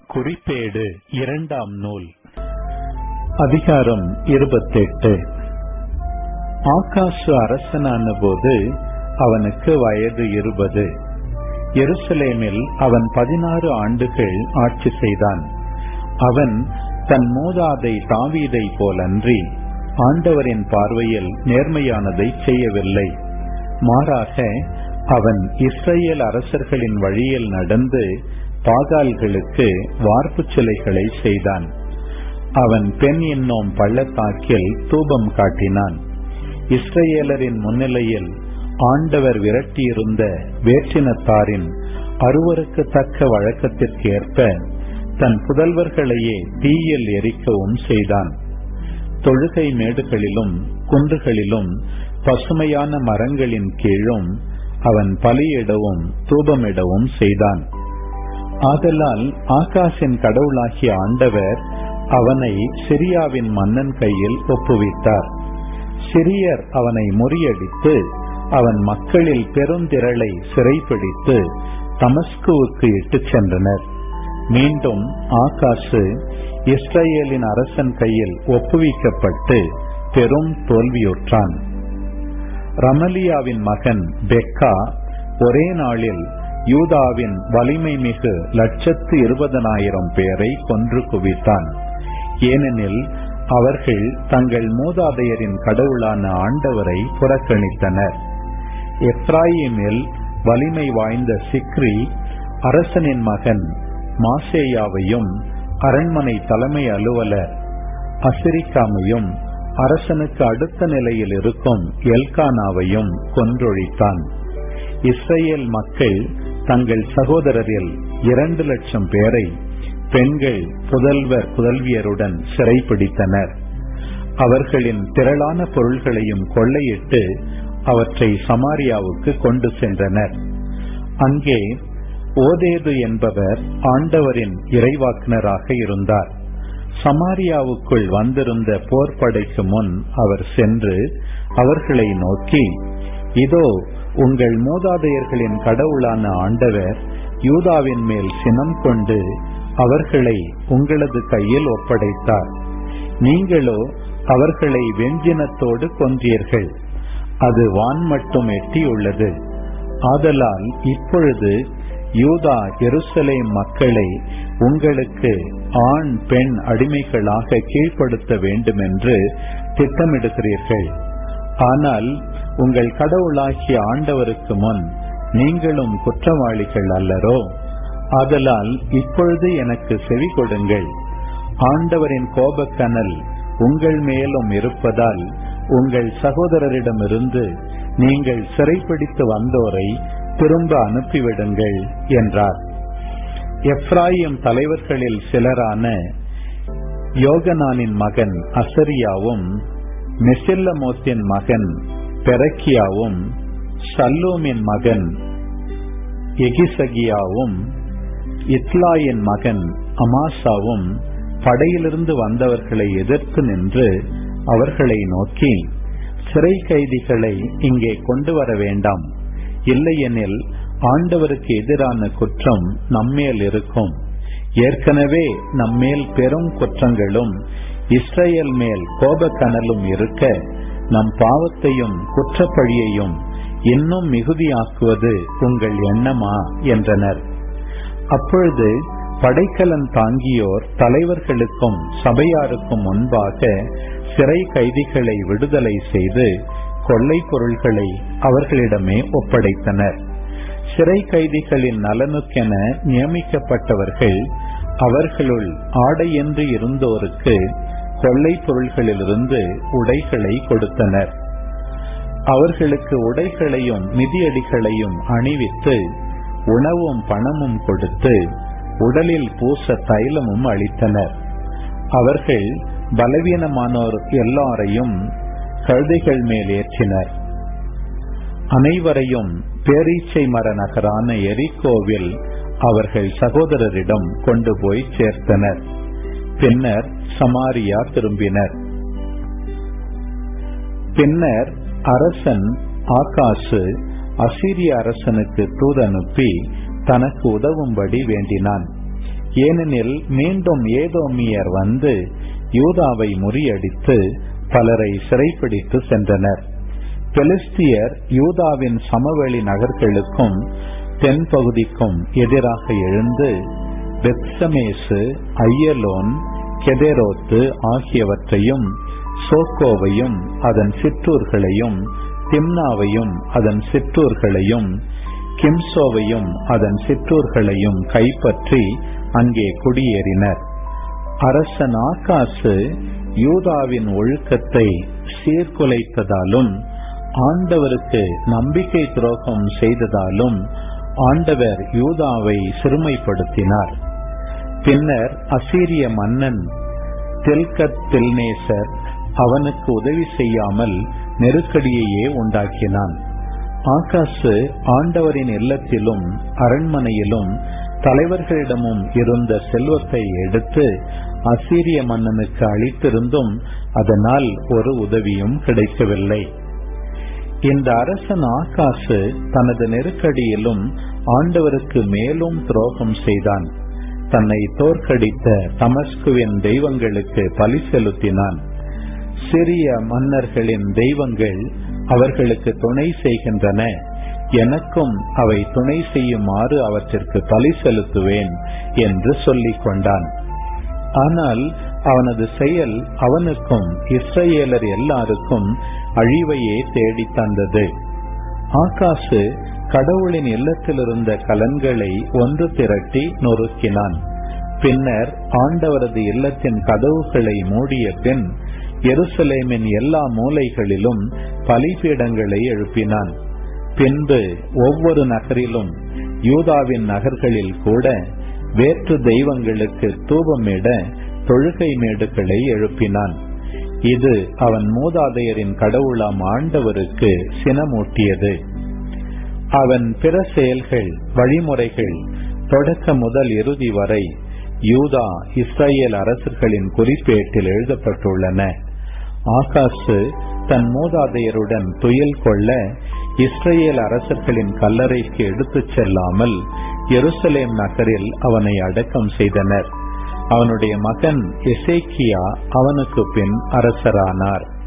குறிப்பேடு இரண்டாம் நூல் அதிகாரம் இருபத்தெட்டு ஆகாசு அரசனான போது அவனுக்கு வயது இருபது எருசலேமில் அவன் பதினாறு ஆண்டுகள் ஆட்சி செய்தான் அவன் தன் மூதாதை தாவீதை போலன்றி ஆண்டவரின் பார்வையில் நேர்மையானதை செய்யவில்லை மாறாக அவன் இஸ்ரேல் அரசர்களின் வழியில் நடந்து பாகால்களுக்கு வார்ப்பு சிலைகளை செய்தான் அவன் பெண் என்னும் பள்ளத்தாக்கில் தூபம் காட்டினான் இஸ்ரேலரின் முன்னிலையில் ஆண்டவர் விரட்டியிருந்த வேற்றினத்தாரின் அருவருக்கு தக்க வழக்கத்திற்கு ஏற்ப தன் புதல்வர்களையே தீயில் எரிக்கவும் செய்தான் தொழுகை மேடுகளிலும் குன்றுகளிலும் பசுமையான மரங்களின் கீழும் அவன் பலியிடவும் தூபமிடவும் செய்தான் ஆதலால் ஆகாஷின் கடவுளாகிய ஆண்டவர் அவனை சிரியாவின் மன்னன் கையில் ஒப்புவித்தார் சிரியர் அவனை முறியடித்து அவன் மக்களில் பெருந்திரளை சிறைப்பிடித்து தமஸ்குவுக்கு இட்டுச் சென்றனர் மீண்டும் ஆகாசு இஸ்ரேலின் அரசன் கையில் ஒப்புவிக்கப்பட்டு பெரும் தோல்வியுற்றான் ரமலியாவின் மகன் பெக்கா ஒரே நாளில் யூதாவின் வலிமை மிகு லட்சத்து இருபதனாயிரம் பேரை கொன்று குவித்தான் ஏனெனில் அவர்கள் தங்கள் மூதாதையரின் கடவுளான ஆண்டவரை புறக்கணித்தனர் எப்ராயிமில் வலிமை வாய்ந்த சிக்ரி அரசனின் மகன் மாசேயாவையும் அரண்மனை தலைமை அலுவலர் அசிரிக்காமையும் அரசனுக்கு அடுத்த நிலையில் இருக்கும் எல்கானாவையும் கொன்றொழித்தான் இஸ்ரேல் மக்கள் தங்கள் சகோதரரில் இரண்டு லட்சம் பேரை பெண்கள் புதல்வர் புதல்வியருடன் சிறைப்பிடித்தனர் அவர்களின் திரளான பொருள்களையும் கொள்ளையிட்டு அவற்றை சமாரியாவுக்கு கொண்டு சென்றனர் அங்கே ஓதேது என்பவர் ஆண்டவரின் இறைவாக்கினராக இருந்தார் சமாரியாவுக்குள் வந்திருந்த போர்ப்படைக்கு முன் அவர் சென்று அவர்களை நோக்கி இதோ உங்கள் மூதாதையர்களின் கடவுளான ஆண்டவர் யூதாவின் மேல் சினம் கொண்டு அவர்களை உங்களது கையில் ஒப்படைத்தார் நீங்களோ அவர்களை வெஞ்சினத்தோடு கொன்றீர்கள் அது வான் மட்டும் எட்டியுள்ளது ஆதலால் இப்பொழுது யூதா எருசலேம் மக்களை உங்களுக்கு ஆண் பெண் அடிமைகளாக கீழ்ப்படுத்த வேண்டும் என்று திட்டமிடுகிறீர்கள் ஆனால் உங்கள் கடவுளாகிய ஆண்டவருக்கு முன் நீங்களும் குற்றவாளிகள் அல்லரோ ஆதலால் இப்பொழுது எனக்கு செவி கொடுங்கள் ஆண்டவரின் கோபக்கனல் உங்கள் மேலும் இருப்பதால் உங்கள் சகோதரரிடமிருந்து நீங்கள் சிறைப்பிடித்து வந்தோரை திரும்ப அனுப்பிவிடுங்கள் என்றார் எப்ராயிம் தலைவர்களில் சிலரான யோகனானின் மகன் அசரியாவும் மெசில்லமோத்தின் மகன் பெரக்கியாவும் சல்லூமின் மகன் எகிசகியாவும் இத்லாயின் மகன் அமாசாவும் படையிலிருந்து வந்தவர்களை எதிர்த்து நின்று அவர்களை நோக்கி சிறை கைதிகளை இங்கே கொண்டு வர வேண்டாம் இல்லையெனில் ஆண்டவருக்கு எதிரான குற்றம் நம்மேல் இருக்கும் ஏற்கனவே நம்மேல் பெரும் குற்றங்களும் இஸ்ரேல் மேல் கோபக்கனலும் இருக்க நம் பாவத்தையும் குற்றப்பழியையும் இன்னும் மிகுதியாக்குவது உங்கள் எண்ணமா என்றனர் அப்பொழுது படைக்கலன் தாங்கியோர் தலைவர்களுக்கும் சபையாருக்கும் முன்பாக சிறை கைதிகளை விடுதலை செய்து கொள்ளை பொருள்களை அவர்களிடமே ஒப்படைத்தனர் சிறை கைதிகளின் நலனுக்கென நியமிக்கப்பட்டவர்கள் அவர்களுள் ஆடையின்றி இருந்தோருக்கு கொள்ளை பொருள்களிலிருந்து உடைகளை கொடுத்தனர் அவர்களுக்கு உடைகளையும் மிதியடிகளையும் அணிவித்து உணவும் பணமும் கொடுத்து உடலில் பூச தைலமும் அளித்தனர் அவர்கள் பலவீனமானோர் எல்லாரையும் கழுதைகள் மேல் ஏற்றினர் அனைவரையும் பேரீச்சை மர நகரான எரிக்கோவில் அவர்கள் சகோதரரிடம் கொண்டு போய் சேர்த்தனர் பின்னர் சமாரியா திரும்பினர் பின்னர் அரசன் ஆகாசு அசீரிய அரசனுக்கு தூதனுப்பி தனக்கு உதவும்படி வேண்டினான் ஏனெனில் மீண்டும் ஏதோமியர் வந்து யூதாவை முறியடித்து பலரை சிறைப்பிடித்து சென்றனர் பெலிஸ்தியர் யூதாவின் சமவெளி நகர்களுக்கும் தென்பகுதிக்கும் எதிராக எழுந்து பெத்சமேசு ஐயலோன் கெதேரோத்து ஆகியவற்றையும் சோக்கோவையும் அதன் சிற்றூர்களையும் திம்னாவையும் அதன் சிற்றூர்களையும் கிம்சோவையும் அதன் சிற்றூர்களையும் கைப்பற்றி அங்கே குடியேறினர் அரசன் ஆகாசு யூதாவின் ஒழுக்கத்தை சீர்குலைத்ததாலும் ஆண்டவருக்கு நம்பிக்கை துரோகம் செய்ததாலும் ஆண்டவர் யூதாவை சிறுமைப்படுத்தினார் பின்னர் அசீரிய மன்னன் தில்கத் தில்நேசர் அவனுக்கு உதவி செய்யாமல் நெருக்கடியையே உண்டாக்கினான் ஆகாசு ஆண்டவரின் இல்லத்திலும் அரண்மனையிலும் தலைவர்களிடமும் இருந்த செல்வத்தை எடுத்து அசீரிய மன்னனுக்கு அளித்திருந்தும் அதனால் ஒரு உதவியும் கிடைக்கவில்லை இந்த அரசன் ஆகாசு தனது நெருக்கடியிலும் ஆண்டவருக்கு மேலும் துரோகம் செய்தான் தன்னை தோற்கடித்த தமஸ்குவின் தெய்வங்களுக்கு பலி செலுத்தினான் சிறிய மன்னர்களின் தெய்வங்கள் அவர்களுக்கு துணை செய்கின்றன எனக்கும் அவை துணை செய்யுமாறு அவற்றிற்கு பலி செலுத்துவேன் என்று சொல்லிக் கொண்டான் ஆனால் அவனது செயல் அவனுக்கும் இஸ்ரேலர் எல்லாருக்கும் அழிவையே தேடி தந்தது ஆகாசு கடவுளின் இல்லத்தில் இருந்த கலன்களை ஒன்று திரட்டி நொறுக்கினான் பின்னர் ஆண்டவரது இல்லத்தின் கதவுகளை மூடிய பின் எருசலேமின் எல்லா மூலைகளிலும் பலிபீடங்களை எழுப்பினான் பின்பு ஒவ்வொரு நகரிலும் யூதாவின் நகர்களில் கூட வேற்று தெய்வங்களுக்கு தூபமிட தொழுகை மேடுகளை எழுப்பினான் இது அவன் மூதாதையரின் கடவுளாம் ஆண்டவருக்கு சினமூட்டியது அவன் பிற செயல்கள் வழிமுறைகள் தொடக்க முதல் இறுதி வரை யூதா இஸ்ரேல் அரசர்களின் குறிப்பேட்டில் எழுதப்பட்டுள்ளன ஆகாசு தன் மூதாதையருடன் துயில் கொள்ள இஸ்ரேல் அரசர்களின் கல்லறைக்கு எடுத்துச் செல்லாமல் எருசலேம் நகரில் அவனை அடக்கம் செய்தனர் அவனுடைய மகன் எசேக்கியா அவனுக்கு பின் அரசரானார்